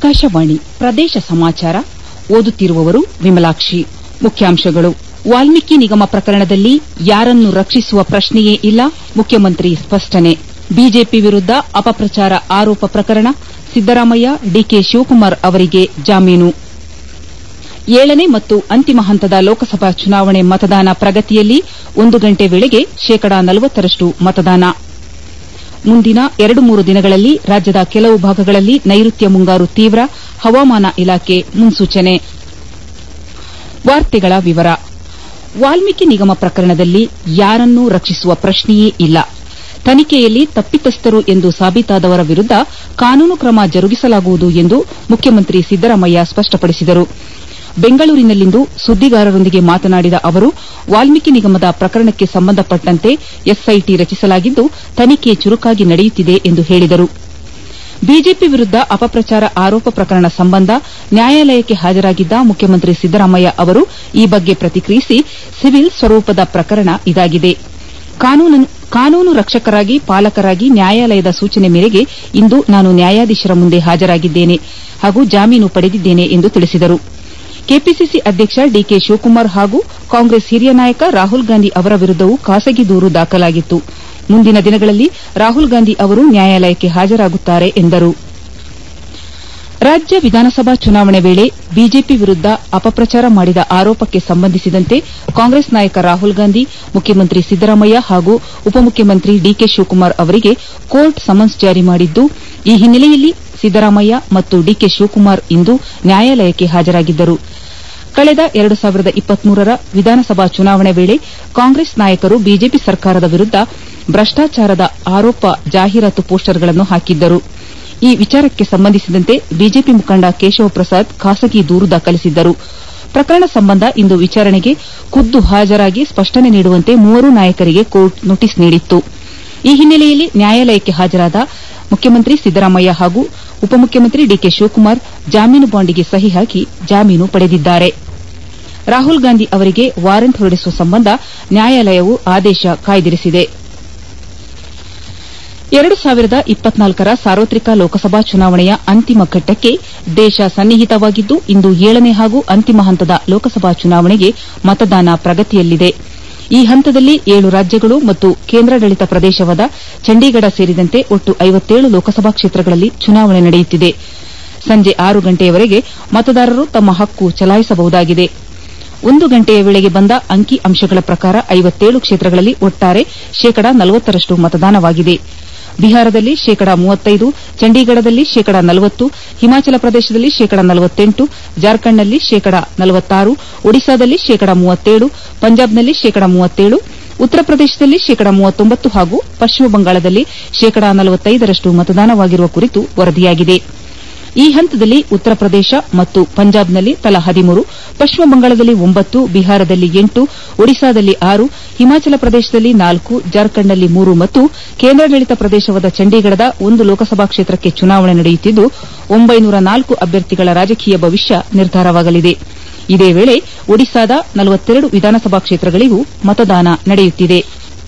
ಆಕಾಶವಾಣಿ ಪ್ರದೇಶ ಸಮಾಚಾರ ಓದುತ್ತಿರುವವರು ವಿಮಲಾಕ್ಷಿ ಮುಖ್ಯಾಂಶಗಳು ವಾಲ್ಮೀಕಿ ನಿಗಮ ಪ್ರಕರಣದಲ್ಲಿ ಯಾರನ್ನೂ ರಕ್ಷಿಸುವ ಪ್ರಶ್ನೆಯೇ ಇಲ್ಲ ಮುಖ್ಯಮಂತ್ರಿ ಸ್ಪಷ್ಟನೆ ಬಿಜೆಪಿ ವಿರುದ್ದ ಅಪಪ್ರಚಾರ ಆರೋಪ ಪ್ರಕರಣ ಸಿದ್ದರಾಮಯ್ಯ ಡಿಕೆ ಶಿವಕುಮಾರ್ ಅವರಿಗೆ ಜಾಮೀನು ಏಳನೇ ಮತ್ತು ಅಂತಿಮ ಹಂತದ ಲೋಕಸಭಾ ಚುನಾವಣೆ ಮತದಾನ ಪ್ರಗತಿಯಲ್ಲಿ ಒಂದು ಗಂಟೆ ವೇಳೆಗೆ ಶೇಕಡಾ ನಲವತ್ತರಷ್ಟು ಮತದಾನ ಮುಂದಿನ ಎರಡು ಮೂರು ದಿನಗಳಲ್ಲಿ ರಾಜ್ಯದ ಕೆಲವು ಭಾಗಗಳಲ್ಲಿ ನೈರುತ್ಯ ಮುಂಗಾರು ತೀವ್ರ ಹವಾಮಾನ ಇಲಾಖೆ ಮುನ್ಸೂಚನೆ ವಾಲ್ಮೀಕಿ ನಿಗಮ ಪ್ರಕರಣದಲ್ಲಿ ಯಾರನ್ನೂ ರಕ್ಷಿಸುವ ಪ್ರಶ್ನೆಯೇ ಇಲ್ಲ ತನಿಖೆಯಲ್ಲಿ ತಪ್ಪಿತಸ್ಥರು ಎಂದು ಸಾಬೀತಾದವರ ವಿರುದ್ದ ಕಾನೂನು ಕ್ರಮ ಜರುಗಿಸಲಾಗುವುದು ಎಂದು ಮುಖ್ಯಮಂತ್ರಿ ಸಿದ್ದರಾಮಯ್ಯ ಸ್ಪಷ್ಟಪಡಿಸಿದರು ಬೆಂಗಳೂರಿನಲ್ಲಿಂದು ಸುದ್ದಿಗಾರರೊಂದಿಗೆ ಮಾತನಾಡಿದ ಅವರು ವಾಲ್ಮೀಕಿ ನಿಗಮದ ಪ್ರಕರಣಕ್ಕೆ ಸಂಬಂಧಪಟ್ಟಂತೆ ಎಸ್ಐಟಿ ರಚಿಸಲಾಗಿದ್ದು ತನಿಖೆ ಚುರುಕಾಗಿ ನಡೆಯುತ್ತಿದೆ ಎಂದು ಹೇಳಿದರು ಬಿಜೆಪಿ ವಿರುದ್ದ ಅಪಪ್ರಚಾರ ಆರೋಪ ಪ್ರಕರಣ ಸಂಬಂಧ ನ್ಯಾಯಾಲಯಕ್ಕೆ ಹಾಜರಾಗಿದ್ದ ಮುಖ್ಯಮಂತ್ರಿ ಸಿದ್ದರಾಮಯ್ಯ ಅವರು ಈ ಬಗ್ಗೆ ಪ್ರತಿಕ್ರಿಯಿಸಿ ಸಿವಿಲ್ ಸ್ವರೂಪದ ಪ್ರಕರಣ ಇದಾಗಿದೆ ಕಾನೂನು ರಕ್ಷಕರಾಗಿ ಪಾಲಕರಾಗಿ ನ್ಯಾಯಾಲಯದ ಸೂಚನೆ ಮೇರೆಗೆ ಇಂದು ನಾನು ನ್ಯಾಯಾಧೀಶರ ಮುಂದೆ ಹಾಜರಾಗಿದ್ದೇನೆ ಹಾಗೂ ಜಾಮೀನು ಪಡೆದಿದ್ದೇನೆ ಎಂದು ತಿಳಿಸಿದರು ಕೆಪಿಸಿಸಿ ಅಧ್ಯಕ್ಷ ಡಿಕೆ ಶಿವಕುಮಾರ್ ಹಾಗೂ ಕಾಂಗ್ರೆಸ್ ಹಿರಿಯ ನಾಯಕ ರಾಹುಲ್ ಗಾಂಧಿ ಅವರ ವಿರುದ್ದವೂ ಖಾಸಗಿ ದೂರು ದಾಖಲಾಗಿತ್ತು ಮುಂದಿನ ದಿನಗಳಲ್ಲಿ ರಾಹುಲ್ ಗಾಂಧಿ ಅವರು ನ್ಯಾಯಾಲಯಕ್ಕೆ ಹಾಜರಾಗುತ್ತಾರೆ ಎಂದರು ರಾಜ್ಯ ವಿಧಾನಸಭಾ ಚುನಾವಣೆ ವೇಳೆ ಬಿಜೆಪಿ ವಿರುದ್ದ ಅಪಪ್ರಚಾರ ಮಾಡಿದ ಆರೋಪಕ್ಕೆ ಸಂಬಂಧಿಸಿದಂತೆ ಕಾಂಗ್ರೆಸ್ ನಾಯಕ ರಾಹುಲ್ ಗಾಂಧಿ ಮುಖ್ಯಮಂತ್ರಿ ಸಿದ್ದರಾಮಯ್ಯ ಹಾಗೂ ಉಪಮುಖ್ಯಮಂತ್ರಿ ಡಿಕೆ ಶಿವಕುಮಾರ್ ಅವರಿಗೆ ಕೋರ್ಟ್ ಸಮನ್ಸ್ ಜಾರಿ ಮಾಡಿದ್ದು ಈ ಹಿನ್ನೆಲೆಯಲ್ಲಿ ಸಿದ್ದರಾಮಯ್ಯ ಮತ್ತು ಡಿಕೆ ಶಿವಕುಮಾರ್ ಇಂದು ನ್ಯಾಯಾಲಯಕ್ಕೆ ಹಾಜರಾಗಿದ್ದರು ಕಳೆದ ಎರಡು ಸಾವಿರದ ಇಪ್ಪತ್ಮೂರರ ವಿಧಾನಸಭಾ ಚುನಾವಣೆ ವೇಳೆ ಕಾಂಗ್ರೆಸ್ ನಾಯಕರು ಬಿಜೆಪಿ ಸರ್ಕಾರದ ವಿರುದ್ದ ಭ್ರಷ್ಟಾಚಾರದ ಆರೋಪ ಜಾಹೀರಾತು ಪೋಸ್ಟರ್ಗಳನ್ನು ಹಾಕಿದ್ದರು ಈ ವಿಚಾರಕ್ಕೆ ಸಂಬಂಧಿಸಿದಂತೆ ಬಿಜೆಪಿ ಮುಖಂಡ ಕೇಶವ ಪ್ರಸಾದ್ ಖಾಸಗಿ ದೂರು ದಾಖಲಿಸಿದ್ದರು ಪ್ರಕರಣ ಸಂಬಂಧ ಇಂದು ವಿಚಾರಣೆಗೆ ಖುದ್ದು ಹಾಜರಾಗಿ ಸ್ಪಷ್ಟನೆ ನೀಡುವಂತೆ ಮೂವರೂ ನಾಯಕರಿಗೆ ಕೋರ್ಟ್ ನೋಟಿಸ್ ನೀಡಿತ್ತು ಈ ಹಿನ್ನೆಲೆಯಲ್ಲಿ ನ್ಯಾಯಾಲಯಕ್ಕೆ ಹಾಜರಾದ ಮುಖ್ಯಮಂತ್ರಿ ಸಿದ್ದರಾಮಯ್ಯ ಹಾಗೂ ಉಪಮುಖ್ಯಮಂತ್ರಿ ಡಿಕೆ ಶಿವಕುಮಾರ್ ಜಾಮೀನು ಬಾಂಡಿಗೆ ಸಹಿ ಹಾಕಿ ಜಾಮೀನು ಪಡೆದಿದ್ದಾರೆ ರಾಹುಲ್ ಗಾಂಧಿ ಅವರಿಗೆ ವಾರೆಂಟ್ ಹೊರಡಿಸುವ ಸಂಬಂಧ ನ್ಯಾಯಾಲಯವು ಆದೇಶ ಕಾಯ್ದಿರಿಸಿದೆ ಎರಡು ಸಾವಿರದ ಇಪ್ಪತ್ನಾಲ್ಕರ ಸಾರ್ವತ್ರಿಕ ಲೋಕಸಭಾ ಚುನಾವಣೆಯ ಅಂತಿಮ ಘಟ್ಟಕ್ಕೆ ದೇಶ ಸನ್ನಿಹಿತವಾಗಿದ್ದು ಇಂದು ಏಳನೇ ಹಾಗೂ ಅಂತಿಮ ಹಂತದ ಲೋಕಸಭಾ ಚುನಾವಣೆಗೆ ಮತದಾನ ಪ್ರಗತಿಯಲ್ಲಿದೆ ಈ ಹಂತದಲ್ಲಿ ಏಳು ರಾಜ್ಯಗಳು ಮತ್ತು ಕೇಂದ್ರಾಡಳಿತ ಪ್ರದೇಶವಾದ ಚಂಡೀಗಢ ಸೇರಿದಂತೆ ಒಟ್ಟು ಐವತ್ತೇಳು ಲೋಕಸಭಾ ಕ್ಷೇತ್ರಗಳಲ್ಲಿ ಚುನಾವಣೆ ನಡೆಯುತ್ತಿದೆ ಸಂಜೆ ಆರು ಗಂಟೆಯವರೆಗೆ ಮತದಾರರು ತಮ್ಮ ಹಕ್ಕು ಚಲಾಯಿಸಬಹುದಾಗಿದೆ ಒಂದು ಗಂಟೆಯ ವೇಳೆಗೆ ಬಂದ ಅಂಕಿ ಅಂಶಗಳ ಪ್ರಕಾರ ಐವತ್ತೇಳು ಕ್ಷೇತ್ರಗಳಲ್ಲಿ ಒಟ್ಟಾರೆ ಶೇಕಡಾ ನಲವತ್ತರಷ್ಟು ಮತದಾನವಾಗಿದೆ ಬಿಹಾರದಲ್ಲಿ ಶೇಕಡಾ ಮೂವತ್ತೈದು ಚಂಡೀಗಢದಲ್ಲಿ ಶೇಕಡಾ ನಲವತ್ತು ಹಿಮಾಚಲ ಪ್ರದೇಶದಲ್ಲಿ ಶೇಕಡಾ ನಲವತ್ತೆಂಟು ಜಾರ್ಖಂಡ್ನಲ್ಲಿ ಶೇಕಡಾ ನಲವತ್ತಾರು ಒಡಿಶಾದಲ್ಲಿ ಶೇಕಡಾ ಮೂವತ್ತೇಳು ಪಂಜಾಬ್ನಲ್ಲಿ ಶೇಕಡಾ ಮೂವತ್ತೇಳು ಉತ್ತರ ಪ್ರದೇಶದಲ್ಲಿ ಶೇಕಡಾ ಮೂವತ್ತೊಂಬತ್ತು ಹಾಗೂ ಪಶ್ಚಿಮ ಬಂಗಾಳದಲ್ಲಿ ಶೇಕಡಾ ನಲವತ್ತೈದರಷ್ಟು ಮತದಾನವಾಗಿರುವ ಕುರಿತು ವರದಿಯಾಗಿದೆ ಈ ಹಂತದಲ್ಲಿ ಉತ್ತರ ಪ್ರದೇಶ ಮತ್ತು ಪಂಜಾಬ್ನಲ್ಲಿ ತಲಾ ಹದಿಮೂರು ಪಶ್ಚಿಮ ಬಂಗಾಳದಲ್ಲಿ ಒಂಬತ್ತು ಬಿಹಾರದಲ್ಲಿ ಎಂಟು ಒಡಿಶಾದಲ್ಲಿ ಆರು ಹಿಮಾಚಲ ಪ್ರದೇಶದಲ್ಲಿ ನಾಲ್ಕು ಜಾರ್ಖಂಡ್ನಲ್ಲಿ ಮೂರು ಮತ್ತು ಕೇಂದ್ರಾಡಳಿತ ಪ್ರದೇಶವಾದ ಚಂಡೀಗಢದ ಒಂದು ಲೋಕಸಭಾ ಕ್ಷೇತ್ರಕ್ಕೆ ಚುನಾವಣೆ ನಡೆಯುತ್ತಿದ್ದು ಒಂಬೈನೂರ ನಾಲ್ಕು ಅಭ್ಯರ್ಥಿಗಳ ರಾಜಕೀಯ ಭವಿಷ್ಯ ನಿರ್ಧಾರವಾಗಲಿದೆ ಇದೇ ವೇಳೆ ಒಡಿಶಾದ ನಲವತ್ತೆರಡು ವಿಧಾನಸಭಾ ಕ್ಷೇತ್ರಗಳಿಗೂ ಮತದಾನ ನಡೆಯುತ್ತಿದೆ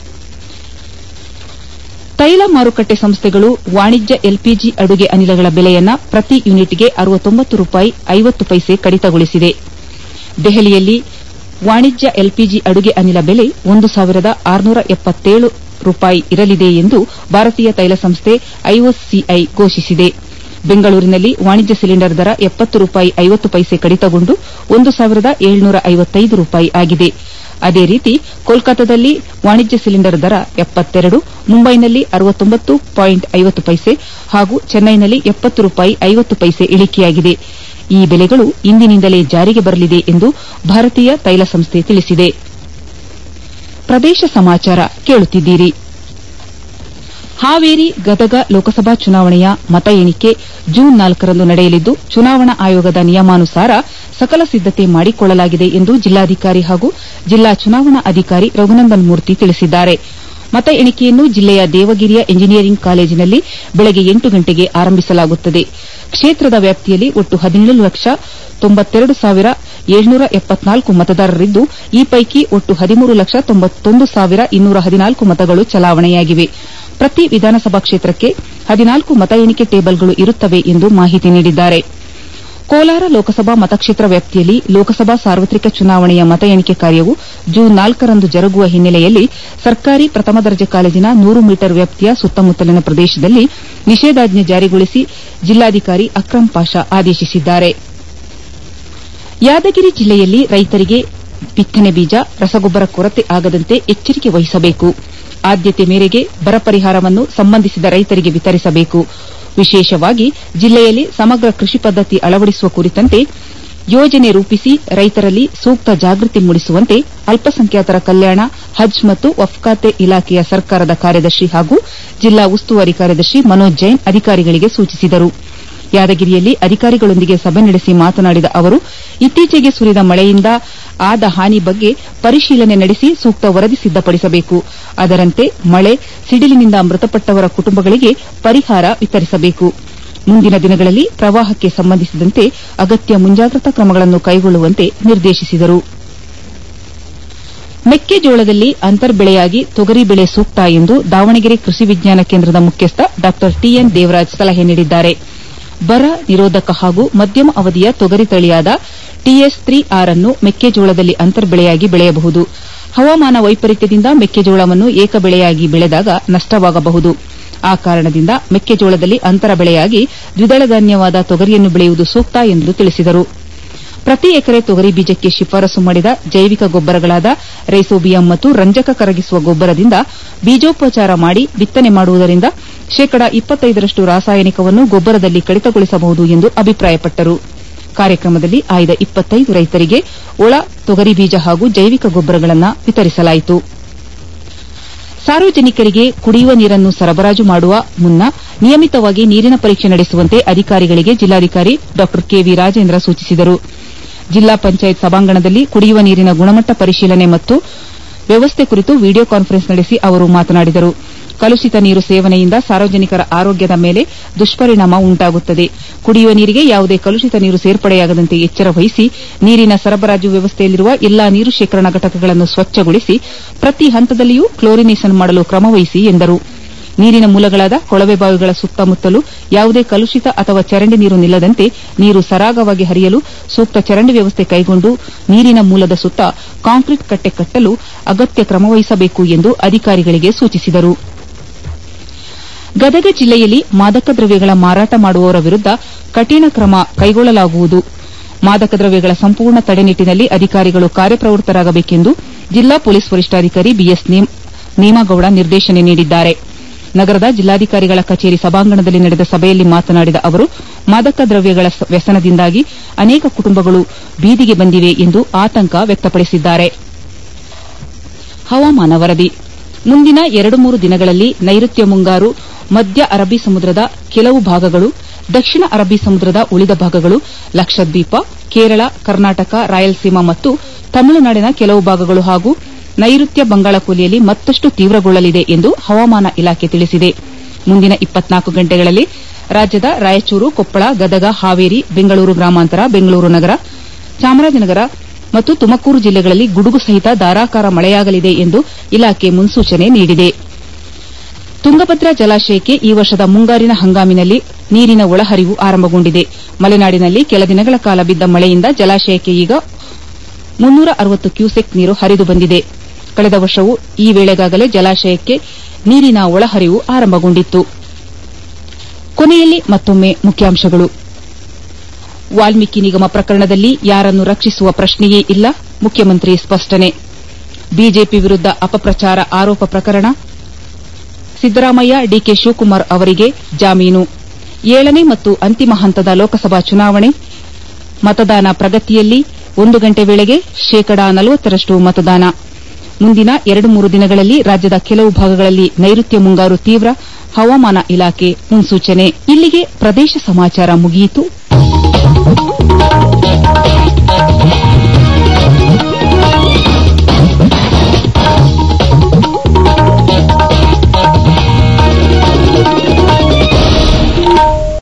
ತೈಲ ಮಾರುಕಟ್ಟೆ ಸಂಸ್ಥೆಗಳು ವಾಣಿಜ್ಯ ಎಲ್ಪಿಜಿ ಅಡುಗೆ ಅನಿಲಗಳ ಬೆಲೆಯನ್ನು ಪ್ರತಿ ಯೂನಿಟ್ಗೆ ಅರವತ್ತೊಂಬತ್ತು ರೂಪಾಯಿ ಐವತ್ತು ಪೈಸೆ ಕಡಿತಗೊಳಿಸಿದೆ ದೆಹಲಿಯಲ್ಲಿ ವಾಣಿಜ್ಯ ಎಲ್ಪಿಜಿ ಅಡುಗೆ ಅನಿಲ ಬೆಲೆ ಒಂದು ಸಾವಿರದ ಆರುನೂರ ಎಪ್ಪತ್ತೇಳು ರೂಪಾಯಿ ಇರಲಿದೆ ಎಂದು ಭಾರತೀಯ ತೈಲ ಸಂಸ್ಥೆ ಐಒಸಿಐ ಘೋಷಿಸಿದೆ ಬೆಂಗಳೂರಿನಲ್ಲಿ ವಾಣಿಜ್ಯ ಸಿಲಿಂಡರ್ ದರ ಎಪ್ಪತ್ತು ರೂಪಾಯಿ ಐವತ್ತು ಪೈಸೆ ಕಡಿತಗೊಂಡು ಒಂದು ಸಾವಿರದ ಏಳುನೂರ ಐವತ್ತೈದು ರೂಪಾಯಿ ಆಗಿದೆ ಅದೇ ರೀತಿ ಕೋಲ್ಕತಾದಲ್ಲಿ ವಾಣಿಜ್ಯ ಸಿಲಿಂಡರ್ ದರ ಎಪ್ಪತ್ತೆರಡು ಮುಂಬೈನಲ್ಲಿ ಅರವತ್ತೊಂಬತ್ತು ಪಾಯಿಂಟ್ ಐವತ್ತು ಪೈಸೆ ಹಾಗೂ ಚೆನ್ನೈನಲ್ಲಿ ಎಪ್ಪತ್ತು ರೂಪಾಯಿ ಐವತ್ತು ಪೈಸೆ ಇಳಿಕೆಯಾಗಿದೆ ಈ ಬೆಲೆಗಳು ಇಂದಿನಿಂದಲೇ ಜಾರಿಗೆ ಬರಲಿದೆ ಎಂದು ಭಾರತೀಯ ತೈಲ ಸಂಸ್ಥೆ ತಿಳಿಸಿದೆ ಪ್ರದೇಶ ಸಮಾಚಾರ ಕೇಳುತ್ತಿದ್ದೀರಿ ಹಾವೇರಿ ಗದಗ ಲೋಕಸಭಾ ಚುನಾವಣೆಯ ಮತ ಎಣಿಕೆ ಜೂನ್ ನಾಲ್ಕರಂದು ನಡೆಯಲಿದ್ದು ಚುನಾವಣಾ ಆಯೋಗದ ನಿಯಮಾನುಸಾರ ಸಕಲ ಸಿದ್ದತೆ ಮಾಡಿಕೊಳ್ಳಲಾಗಿದೆ ಎಂದು ಜಿಲ್ಲಾಧಿಕಾರಿ ಹಾಗೂ ಜಿಲ್ಲಾ ಚುನಾವಣಾ ಅಧಿಕಾರಿ ರಘುನಂದನ್ ಮೂರ್ತಿ ತಿಳಿಸಿದ್ದಾರೆ ಮತ ಎಣಿಕೆಯನ್ನು ಜಿಲ್ಲೆಯ ದೇವಗಿರಿಯ ಎಂಜಿನಿಯರಿಂಗ್ ಕಾಲೇಜಿನಲ್ಲಿ ಬೆಳಗ್ಗೆ ಎಂಟು ಗಂಟೆಗೆ ಆರಂಭಿಸಲಾಗುತ್ತದೆ ಕ್ಷೇತ್ರದ ವ್ಯಾಪ್ತಿಯಲ್ಲಿ ಒಟ್ಟು ಹದಿನೇಳು ಲಕ್ಷ ತೊಂಬತ್ತೆರಡು ಸಾವಿರ ಏಳ್ನೂರ ಎಪ್ಪತ್ನಾಲ್ಕು ಮತದಾರರಿದ್ದು ಈ ಪೈಕಿ ಒಟ್ಟು ಹದಿಮೂರು ಲಕ್ಷ ತೊಂಬತ್ತೊಂದು ಸಾವಿರ ಇನ್ನೂರ ಹದಿನಾಲ್ಕು ಮತಗಳು ಚಲಾವಣೆಯಾಗಿವೆ ಪ್ರತಿ ವಿಧಾನಸಭಾ ಕ್ಷೇತ್ರಕ್ಕೆ ಹದಿನಾಲ್ಕು ಮತ ಎಣಿಕೆ ಟೇಬಲ್ಗಳು ಇರುತ್ತವೆ ಎಂದು ಮಾಹಿತಿ ನೀಡಿದ್ದಾರೆ ಕೋಲಾರ ಲೋಕಸಭಾ ಮತಕ್ಷೇತ್ರ ವ್ಯಾಪ್ತಿಯಲ್ಲಿ ಲೋಕಸಭಾ ಸಾರ್ವತ್ರಿಕ ಚುನಾವಣೆಯ ಮತ ಎಣಿಕೆ ಕಾರ್ಯವು ಜೂನ್ ನಾಲ್ಕರಂದು ಜರುಗುವ ಹಿನ್ನೆಲೆಯಲ್ಲಿ ಸರ್ಕಾರಿ ಪ್ರಥಮ ದರ್ಜೆ ಕಾಲೇಜಿನ ನೂರು ಮೀಟರ್ ವ್ಯಾಪ್ತಿಯ ಸುತ್ತಮುತ್ತಲಿನ ಪ್ರದೇಶದಲ್ಲಿ ನಿಷೇಧಾಜ್ಞೆ ಜಾರಿಗೊಳಿಸಿ ಜಿಲ್ಲಾಧಿಕಾರಿ ಅಕ್ರಂ ಪಾಷಾ ಆದೇಶಿಸಿದ್ದಾರೆ ಯಾದಗಿರಿ ಜಿಲ್ಲೆಯಲ್ಲಿ ರೈತರಿಗೆ ಬಿತ್ತನೆ ಬೀಜ ರಸಗೊಬ್ಬರ ಕೊರತೆ ಆಗದಂತೆ ಎಚ್ಚರಿಕೆ ವಹಿಸಬೇಕು ಆದ್ಯತೆ ಮೇರೆಗೆ ಬರ ಪರಿಹಾರವನ್ನು ಸಂಬಂಧಿಸಿದ ರೈತರಿಗೆ ವಿತರಿಸಬೇಕು ವಿಶೇಷವಾಗಿ ಜಿಲ್ಲೆಯಲ್ಲಿ ಸಮಗ್ರ ಕೃಷಿ ಪದ್ದತಿ ಅಳವಡಿಸುವ ಕುರಿತಂತೆ ಯೋಜನೆ ರೂಪಿಸಿ ರೈತರಲ್ಲಿ ಸೂಕ್ತ ಜಾಗೃತಿ ಮೂಡಿಸುವಂತೆ ಅಲ್ಪಸಂಖ್ಯಾತರ ಕಲ್ಯಾಣ ಹಜ್ ಮತ್ತು ವಫ್ ಖಾತೆ ಇಲಾಖೆಯ ಸರ್ಕಾರದ ಕಾರ್ಯದರ್ಶಿ ಹಾಗೂ ಜಿಲ್ಲಾ ಉಸ್ತುವಾರಿ ಕಾರ್ಯದರ್ಶಿ ಮನೋಜ್ ಜೈನ್ ಅಧಿಕಾರಿಗಳಿಗೆ ಸೂಚಿಸಿದರು ಯಾದಗಿರಿಯಲ್ಲಿ ಅಧಿಕಾರಿಗಳೊಂದಿಗೆ ಸಭೆ ನಡೆಸಿ ಮಾತನಾಡಿದ ಅವರು ಇತ್ತೀಚೆಗೆ ಸುರಿದ ಮಳೆಯಿಂದ ಆದ ಹಾನಿ ಬಗ್ಗೆ ಪರಿಶೀಲನೆ ನಡೆಸಿ ಸೂಕ್ತ ವರದಿ ಸಿದ್ದಪಡಿಸಬೇಕು ಅದರಂತೆ ಮಳೆ ಸಿಡಿಲಿನಿಂದ ಮೃತಪಟ್ಟವರ ಕುಟುಂಬಗಳಿಗೆ ಪರಿಹಾರ ವಿತರಿಸಬೇಕು ಮುಂದಿನ ದಿನಗಳಲ್ಲಿ ಪ್ರವಾಹಕ್ಕೆ ಸಂಬಂಧಿಸಿದಂತೆ ಅಗತ್ಯ ಮುಂಜಾಗ್ರತಾ ಕ್ರಮಗಳನ್ನು ಕೈಗೊಳ್ಳುವಂತೆ ನಿರ್ದೇಶಿಸಿದರು ಮೆಕ್ಕೆಜೋಳದಲ್ಲಿ ಅಂತರ್ಬೆಳೆಯಾಗಿ ತೊಗರಿ ಬೆಳೆ ಸೂಕ್ತ ಎಂದು ದಾವಣಗೆರೆ ಕೃಷಿ ವಿಜ್ಞಾನ ಕೇಂದ್ರದ ಮುಖ್ಯಸ್ಥ ಡಾ ಟಿಎನ್ ದೇವರಾಜ್ ಸಲಹೆ ನೀಡಿದ್ದಾರೆ ಬರ ನಿರೋಧಕ ಹಾಗೂ ಮಧ್ಯಮ ಅವಧಿಯ ತೊಗರಿ ತಳಿಯಾದ ಟಿಎಸ್ ತ್ರೀ ಆರ್ ಅನ್ನು ಮೆಕ್ಕೆಜೋಳದಲ್ಲಿ ಅಂತರ್ಬೆಳೆಯಾಗಿ ಬೆಳೆಯಬಹುದು ಹವಾಮಾನ ವೈಪರೀತ್ಯದಿಂದ ಮೆಕ್ಕೆಜೋಳವನ್ನು ಏಕಬೆಳೆಯಾಗಿ ಬೆಳೆದಾಗ ನಷ್ಟವಾಗಬಹುದು ಆ ಕಾರಣದಿಂದ ಮೆಕ್ಕೆಜೋಳದಲ್ಲಿ ಅಂತರ ಬೆಳೆಯಾಗಿ ದ್ವಿದಳ ಧಾನ್ಯವಾದ ತೊಗರಿಯನ್ನು ಬೆಳೆಯುವುದು ಸೂಕ್ತ ಎಂದು ತಿಳಿಸಿದರು ಪ್ರತಿ ಎಕರೆ ತೊಗರಿ ಬೀಜಕ್ಕೆ ಶಿಫಾರಸು ಮಾಡಿದ ಜೈವಿಕ ಗೊಬ್ಬರಗಳಾದ ರೈಸೋಬಿಯಂ ಮತ್ತು ರಂಜಕ ಕರಗಿಸುವ ಗೊಬ್ಬರದಿಂದ ಬೀಜೋಪಚಾರ ಮಾಡಿ ಬಿತ್ತನೆ ಮಾಡುವುದರಿಂದ ಶೇಕಡ ಇಪ್ಪತ್ತೈದರಷ್ಟು ರಾಸಾಯನಿಕವನ್ನು ಗೊಬ್ಬರದಲ್ಲಿ ಕಡಿತಗೊಳಿಸಬಹುದು ಎಂದು ಅಭಿಪ್ರಾಯಪಟ್ಟರು ಕಾರ್ಯಕ್ರಮದಲ್ಲಿ ಆಯ್ದ ಇಪ್ಪತ್ತೈದು ರೈತರಿಗೆ ಒಳ ತೊಗರಿ ಬೀಜ ಹಾಗೂ ಜೈವಿಕ ಗೊಬ್ಬರಗಳನ್ನು ವಿತರಿಸಲಾಯಿತು ಸಾರ್ವಜನಿಕರಿಗೆ ಕುಡಿಯುವ ನೀರನ್ನು ಸರಬರಾಜು ಮಾಡುವ ಮುನ್ನ ನಿಯಮಿತವಾಗಿ ನೀರಿನ ಪರೀಕ್ಷೆ ನಡೆಸುವಂತೆ ಅಧಿಕಾರಿಗಳಿಗೆ ಜಿಲ್ಲಾಧಿಕಾರಿ ಡಾ ಕೆವಿ ರಾಜೇಂದ್ರ ಸೂಚಿಸಿದರು ಜಿಲ್ಲಾ ಪಂಚಾಯತ್ ಸಭಾಂಗಣದಲ್ಲಿ ಕುಡಿಯುವ ನೀರಿನ ಗುಣಮಟ್ಟ ಪರಿಶೀಲನೆ ಮತ್ತು ವ್ಯವಸ್ಥೆ ಕುರಿತು ವಿಡಿಯೋ ಕಾನ್ಫರೆನ್ಸ್ ನಡೆಸಿ ಅವರು ಮಾತನಾಡಿದರು ಕಲುಷಿತ ನೀರು ಸೇವನೆಯಿಂದ ಸಾರ್ವಜನಿಕರ ಆರೋಗ್ಯದ ಮೇಲೆ ದುಷ್ಪರಿಣಾಮ ಉಂಟಾಗುತ್ತದೆ ಕುಡಿಯುವ ನೀರಿಗೆ ಯಾವುದೇ ಕಲುಷಿತ ನೀರು ಸೇರ್ಪಡೆಯಾಗದಂತೆ ಎಚ್ಚರ ವಹಿಸಿ ನೀರಿನ ಸರಬರಾಜು ವ್ಯವಸ್ಥೆಯಲ್ಲಿರುವ ಎಲ್ಲಾ ನೀರು ಶೇಖರಣಾ ಘಟಕಗಳನ್ನು ಸ್ವಚ್ಛಗೊಳಿಸಿ ಪ್ರತಿ ಹಂತದಲ್ಲಿಯೂ ಕ್ಲೋರಿನೇಷನ್ ಮಾಡಲು ಕ್ರಮವಹಿಸಿ ಎಂದರು ನೀರಿನ ಮೂಲಗಳಾದ ಕೊಳವೆ ಬಾವಿಗಳ ಸುತ್ತಮುತ್ತಲೂ ಯಾವುದೇ ಕಲುಷಿತ ಅಥವಾ ಚರಂಡಿ ನೀರು ನಿಲ್ಲದಂತೆ ನೀರು ಸರಾಗವಾಗಿ ಹರಿಯಲು ಸೂಕ್ತ ಚರಂಡಿ ವ್ಯವಸ್ಥೆ ಕೈಗೊಂಡು ನೀರಿನ ಮೂಲದ ಸುತ್ತ ಕಾಂಕ್ರೀಟ್ ಕಟ್ಟೆ ಕಟ್ಟಲು ಅಗತ್ಯ ಕ್ರಮವಹಿಸಬೇಕು ಎಂದು ಅಧಿಕಾರಿಗಳಿಗೆ ಸೂಚಿಸಿದರು ಗದಗ ಜಿಲ್ಲೆಯಲ್ಲಿ ಮಾದಕ ದ್ರವ್ಯಗಳ ಮಾರಾಟ ಮಾಡುವವರ ವಿರುದ್ದ ಕಠಿಣ ಕ್ರಮ ಕೈಗೊಳ್ಳಲಾಗುವುದು ಮಾದಕ ದ್ರವ್ಯಗಳ ಸಂಪೂರ್ಣ ತಡೆ ನಿಟ್ಟಿನಲ್ಲಿ ಅಧಿಕಾರಿಗಳು ಕಾರ್ಯಪ್ರವೃತ್ತರಾಗಬೇಕೆಂದು ಜಿಲ್ಲಾ ಪೊಲೀಸ್ ವರಿಷ್ಠಾಧಿಕಾರಿ ಬಿಎಸ್ ನೇಮಗೌಡ ನಿರ್ದೇಶನ ನೀಡಿದ್ದಾರೆ ನಗರದ ಜಿಲ್ಲಾಧಿಕಾರಿಗಳ ಕಚೇರಿ ಸಭಾಂಗಣದಲ್ಲಿ ನಡೆದ ಸಭೆಯಲ್ಲಿ ಮಾತನಾಡಿದ ಅವರು ಮಾದಕ ದ್ರವ್ಯಗಳ ವ್ಯಸನದಿಂದಾಗಿ ಅನೇಕ ಕುಟುಂಬಗಳು ಬೀದಿಗೆ ಬಂದಿವೆ ಎಂದು ಆತಂಕ ವ್ಯಕ್ತಪಡಿಸಿದ್ದಾರೆ ಹವಾಮಾನ ವರದಿ ಮುಂದಿನ ಎರಡು ಮೂರು ದಿನಗಳಲ್ಲಿ ನೈಋತ್ಯ ಮುಂಗಾರು ಮಧ್ಯ ಅರಬ್ಬಿ ಸಮುದ್ರದ ಕೆಲವು ಭಾಗಗಳು ದಕ್ಷಿಣ ಅರಬ್ಬಿ ಸಮುದ್ರದ ಉಳಿದ ಭಾಗಗಳು ಲಕ್ಷದ್ವೀಪ ಕೇರಳ ಕರ್ನಾಟಕ ರಾಯಲಸೀಮಾ ಮತ್ತು ತಮಿಳುನಾಡಿನ ಕೆಲವು ಭಾಗಗಳು ಹಾಗೂ ನೈಋತ್ಯ ಬಂಗಾಳಕೊಲ್ಲಿಯಲ್ಲಿ ಮತ್ತಷ್ಟು ತೀವ್ರಗೊಳ್ಳಲಿದೆ ಎಂದು ಹವಾಮಾನ ಇಲಾಖೆ ತಿಳಿಸಿದೆ ಮುಂದಿನ ಇಪ್ಪತ್ನಾಲ್ಕು ಗಂಟೆಗಳಲ್ಲಿ ರಾಜ್ಯದ ರಾಯಚೂರು ಕೊಪ್ಪಳ ಗದಗ ಹಾವೇರಿ ಬೆಂಗಳೂರು ಗ್ರಾಮಾಂತರ ಬೆಂಗಳೂರು ನಗರ ಚಾಮರಾಜನಗರ ಮತ್ತು ತುಮಕೂರು ಜಿಲ್ಲೆಗಳಲ್ಲಿ ಗುಡುಗು ಸಹಿತ ಧಾರಾಕಾರ ಮಳೆಯಾಗಲಿದೆ ಎಂದು ಇಲಾಖೆ ಮುನ್ಸೂಚನೆ ನೀಡಿದೆ ತುಂಗಭದ್ರಾ ಜಲಾಶಯಕ್ಕೆ ಈ ವರ್ಷದ ಮುಂಗಾರಿನ ಹಂಗಾಮಿನಲ್ಲಿ ನೀರಿನ ಒಳಹರಿವು ಆರಂಭಗೊಂಡಿದೆ ಮಲೆನಾಡಿನಲ್ಲಿ ಕೆಲ ದಿನಗಳ ಕಾಲ ಬಿದ್ದ ಮಳೆಯಿಂದ ಜಲಾಶಯಕ್ಕೆ ಈಗ ಮುನ್ನೂರ ಅರವತ್ತು ಕ್ಯೂಸೆಕ್ ನೀರು ಹರಿದು ಬಂದಿದೆ ಕಳೆದ ವರ್ಷವೂ ಈ ವೇಳೆಗಾಗಲೇ ಜಲಾಶಯಕ್ಕೆ ನೀರಿನ ಒಳಹರಿವು ಆರಂಭಗೊಂಡಿತ್ತು ಕೊನೆಯಲ್ಲಿ ಮತ್ತೊಮ್ಮೆ ಮುಖ್ಯಾಂಶಗಳು ವಾಲ್ಮೀಕಿ ನಿಗಮ ಪ್ರಕರಣದಲ್ಲಿ ಯಾರನ್ನು ರಕ್ಷಿಸುವ ಪ್ರಶ್ನೆಯೇ ಇಲ್ಲ ಮುಖ್ಯಮಂತ್ರಿ ಸ್ಪಷ್ಟನೆ ಬಿಜೆಪಿ ವಿರುದ್ದ ಅಪಪ್ರಚಾರ ಆರೋಪ ಪ್ರಕರಣ ಸಿದ್ದರಾಮಯ್ಯ ಡಿಕೆ ಶಿವಕುಮಾರ್ ಅವರಿಗೆ ಜಾಮೀನು ಏಳನೇ ಮತ್ತು ಅಂತಿಮ ಹಂತದ ಲೋಕಸಭಾ ಚುನಾವಣೆ ಮತದಾನ ಪ್ರಗತಿಯಲ್ಲಿ ಒಂದು ಗಂಟೆ ವೇಳೆಗೆ ಶೇಕಡಾ ನಲವತ್ತರಷ್ಟು ಮತದಾನ ಮುಂದಿನ ಎರಡು ಮೂರು ದಿನಗಳಲ್ಲಿ ರಾಜ್ಯದ ಕೆಲವು ಭಾಗಗಳಲ್ಲಿ ನೈಋತ್ಯ ಮುಂಗಾರು ತೀವ್ರ ಹವಾಮಾನ ಇಲಾಖೆ ಮುನ್ಸೂಚನೆ ಇಲ್ಲಿಗೆ ಪ್ರದೇಶ ಸಮಾಚಾರ ಮುಗಿಯಿತು